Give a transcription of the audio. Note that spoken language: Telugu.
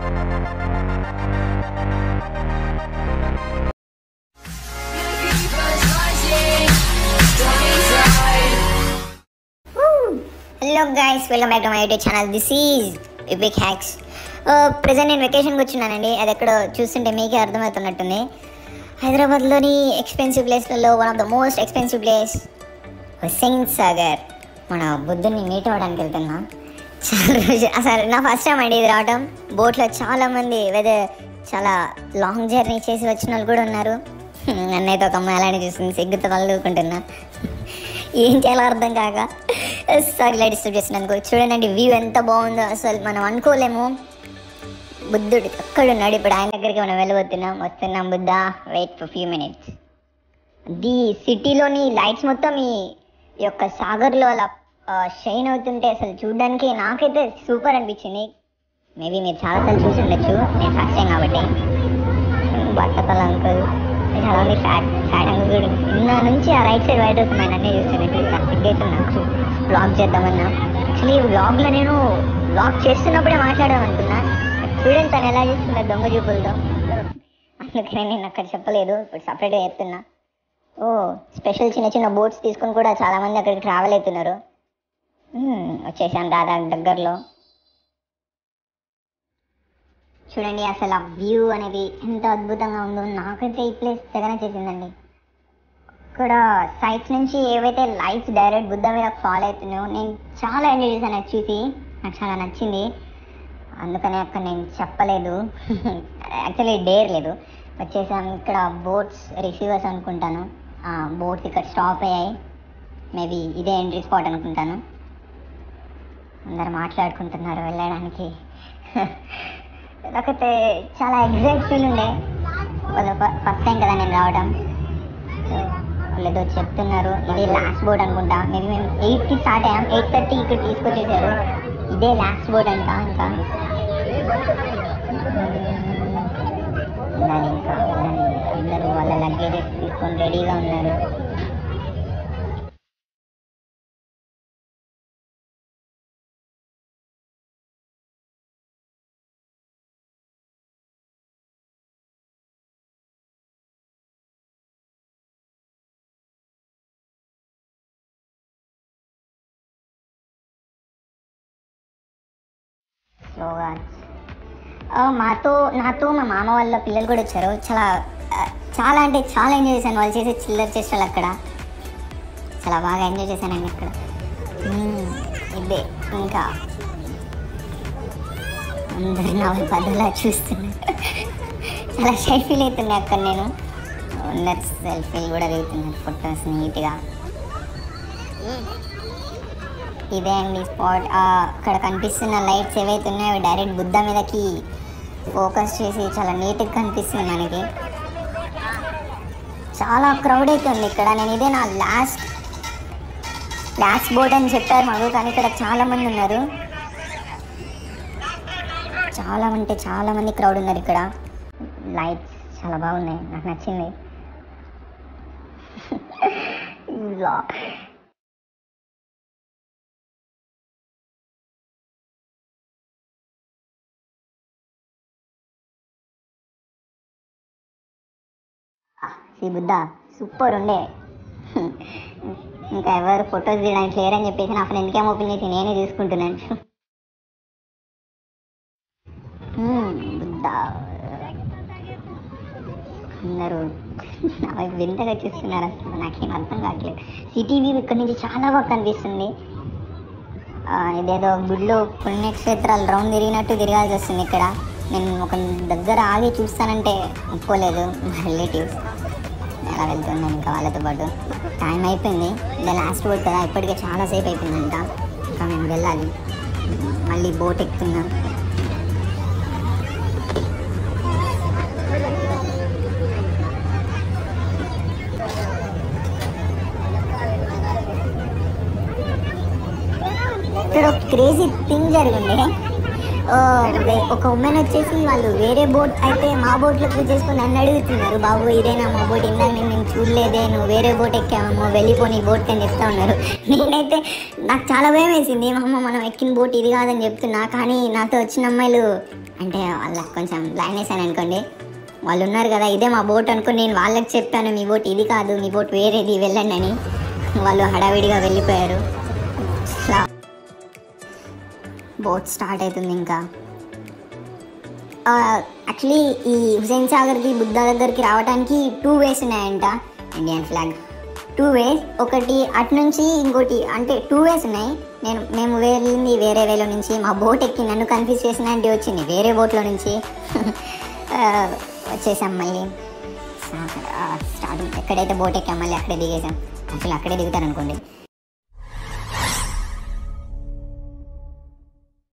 hello guys welcome back to my YouTube channel this is big hacks present నేను వెకేషన్కి వచ్చినానండి అది ఎక్కడో చూస్తుంటే మీకే అర్థమవుతున్నట్టుంది హైదరాబాద్లోని ఎక్స్పెన్సివ్ ప్లేస్లలో one of the most expensive place Hussain Sagar మన బుద్ధుని మీట్ అవ్వడానికి వెళ్తున్నా చాలా రోజు అసలు నా ఫస్ట్ టైం అండి ఇది రావడం బోట్లో చాలామంది వెదర్ చాలా లాంగ్ జర్నీ చేసి వచ్చిన వాళ్ళు కూడా ఉన్నారు నన్నైతే ఒక అమ్మాయి అలానే చూస్తుంది సిగ్గుతో వాళ్ళు ఊరుకుంటున్నా ఏం చేయాలో అర్థం కాక సారీ లైట్ డిస్టర్బ్ చేసినందుకు చూడండి వ్యూ ఎంత బాగుందో అసలు మనం అనుకోలేము బుద్ధుడు అక్కడున్నాడు ఇప్పుడు ఆయన దగ్గరికి మనం వెళ్ళబోతున్నాం వస్తున్నాం Buddha wait for few minutes the సిటీలోని లైట్స్ మొత్తం ఈ యొక్క సాగర్లో అలా షైన్ అవుతుంటే అసలు చూడడానికి నాకైతే సూపర్ అనిపించింది మేబీ మీరు చాలాసార్లు చూసి ఉండొచ్చు నేను ఫస్ట్ టైం కాబట్టి బట్టతల అంకుల్ చాలా మంది ఫ్యాట్ ఫ్యాట్ అంకుల్ కూడా నిన్న నుంచి ఆ రైట్ సైడ్ వైట్ అవుతుంది అన్నీ చూస్తాను సిగ్గైతే నాకు బ్లాగ్ చేద్దామన్నా యాక్చువల్లీ బ్లాగ్లో నేను బ్లాగ్ చేస్తున్నప్పుడే మాట్లాడదాం అనుకున్నా చూడండి తను ఎలా చేస్తున్నా దొంగ చూపులతో అందుకనే నేను అక్కడ చెప్పలేదు ఇప్పుడు సపరేట్గా చెప్తున్నా ఓ స్పెషల్ చిన్న చిన్న బోట్స్ తీసుకొని కూడా చాలా మంది అక్కడికి ట్రావెల్ అవుతున్నారు మ్మ్, వచ్చేసాను దాదాపు దగ్గరలో చూడండి అసలు ఆ వ్యూ అనేది ఎంత అద్భుతంగా ఉందో నాకైతే ఈ ప్లేస్ తెగనే చేసిందండి ఇక్కడ సైట్స్ నుంచి ఏవైతే లైట్స్ డైరెక్ట్ బుద్ధ మీద ఫాలో అవుతున్నాయో నేను చాలా ఎంజాయ్ చేశాను అది చూసి నాకు చాలా నచ్చింది అందుకనే అక్కడ నేను చెప్పలేదు యాక్చువల్లీ డేర్ లేదు వచ్చేసాం ఇక్కడ బోట్స్ రిసీవర్స్ అనుకుంటాను ఆ బోట్స్ ఇక్కడ స్టాప్ అయ్యాయి మేబీ ఇదే ఎంట్రీ స్పాట్ అనుకుంటాను అందరు మాట్లాడుకుంటున్నారు వెళ్ళడానికి నాకైతే చాలా ఎగ్జైట్ ఫీల్ ఉండే వాళ్ళు ఫస్ట్ టైం కదా నేను రావడం సో వాళ్ళు ఏదో చెప్తున్నారు ఇది లాస్ట్ బోర్డ్ అనుకుంటా మేబీ మేము ఎయిట్కి స్టార్ట్ అయ్యాం ఎయిట్ థర్టీ ఇక్కడ తీసుకొచ్చేసారు ఇదే లాస్ట్ బోర్డ్ అంట ఇంకా ఉండాలి ఇంకా ఉండాలి అందరూ వాళ్ళ లగేజెస్ తీసుకొని రెడీగా ఉన్నారు స్లోగా ఆ, మాతో నాతో మా మామ వాళ్ళ పిల్లలు కూడా వచ్చారు చాలా ఆ, చాలా అంటే చాలా ఎంజాయ్ చేశాను వాళ్ళు చేసే చిల్లర చేష్టాలు అక్కడ చాలా బాగా ఎంజాయ్ చేశానండి ఇక్కడ మ్మ్, ఇదే ఇంకా అందరు నా పదలా చూస్తున్నారు చాలా షై ఫీల్ అవుతున్నాయి అక్కడ నేను అందరు సెల్ఫీలు కూడా దిగుతున్నారు ఫొటోస్ నీట్గా ఇదే అండి స్పాట్ అక్కడ కనిపిస్తున్న లైట్స్ ఏవైతే ఉన్నాయో అవి డైరెక్ట్ బుద్ధ మీదకి ఫోకస్ చేసి చాలా నీట్గా కనిపిస్తుంది మనకి చాలా క్రౌడ్ అయితే ఉంది ఇక్కడ నేను ఇదే నా లాస్ట్ లాస్ట్ బోర్డ్ అని చెప్పారు మాకు కానీ ఇక్కడ చాలా మంది ఉన్నారు చాలా అంటే చాలా మంది క్రౌడ్ ఉన్నారు ఇక్కడ లైట్స్ చాలా బాగున్నాయి నాకు నచ్చింది ఇలా ఈ బుద్ధ సూపర్ ఉండే ఇంకా ఎవరు ఫొటోస్ తీయడానికి లేరని చెప్పేసి నా ఫ్రెండ్కి ఏమో ఓపెన్ చేసి నేనే తీసుకుంటున్నాను హ్మ్, బుద్ధ అందరూ నా వైపు వింతగా చూస్తున్నారు అసలు నాకేం అర్థం కావట్లేదు సిటీ వ్యూ ఇక్కడ నుంచి చాలా బాగా కనిపిస్తుంది ఆ, ఇదేదో గుడిలో పుణ్యక్షేత్రాలు రౌండ్ తిరిగినట్టు తిరగాల్సి వస్తుంది ఇక్కడ నేను ఒక దగ్గర ఆగి చూస్తానంటే ఒప్పుకోలేదు మా రిలేటివ్స్ అలా వెళ్తున్నాను ఇంకా వాళ్ళతో పాటు టైం అయిపోయింది ఇదే లాస్ట్ బోట్ కదా ఇప్పటికే చాలా సేపు అయిపోయిందంట ఇంకా మేము వెళ్ళాలి మళ్ళీ బోట్ ఎక్కుతున్నాం ఇక్కడ ఒక క్రేజీ థింగ్ జరిగింది ఆ, వే- ఒక ఉమెన్ వచ్చేసి వాళ్ళు వేరే బోట్ అయితే మా బోట్లోకి చేసుకుని నన్ను అడుగుతున్నారు బాబు ఇదేనా మా బోట్ ఇందాక నేను నేను చూడలేదే నువ్వు వేరే బోట్ ఎక్కామో వెళ్ళిపోని బోట్ అని చెప్తా ఉన్నారు నేనైతే నాకు చాలా భయం వేసింది మా అమ్మ మనం ఎక్కిన బోట్ ఇది కాదని చెప్తున్నా కానీ నాతో వచ్చిన అమ్మాయిలు అంటే వాళ్ళకి కొంచెం బ్లాండ్ వేసాను అనుకోండి వాళ్ళు ఉన్నారు కదా ఇదే మా బోట్ అనుకుని నేను వాళ్ళకి చెప్పాను మీ బోట్ ఇది కాదు మీ బోట్ వేరేది వెళ్ళండి అని వాళ్ళు హడావిడిగా వెళ్ళిపోయారు అట్లా బోట్ స్టార్ట్ అవుతుంది ఇంకా యాక్చువల్లీ ఈ హుసేన్ సాగర్కి బుద్ధ దగ్గరికి రావడానికి టూ వేస్ ఉన్నాయంట ఇండియన్ ఫ్లాగ్ టూ వేస్ ఒకటి అటు నుంచి ఇంకోటి అంటే టూ వేస్ ఉన్నాయి నేను మేము వెళ్ళింది వేరే వేలో నుంచి మా బోట్ ఎక్కి నన్ను కన్ఫ్యూజ్ చేసిన అంటే వచ్చింది వేరే బోట్లో నుంచి ఆ, వచ్చేసాం మళ్ళీ స్టార్టింగ్ ఎక్కడైతే బోట్ ఎక్కాం మళ్ళీ అక్కడే దిగేసాం యాక్చువల్లీ అక్కడే దిగుతాను అనుకోండి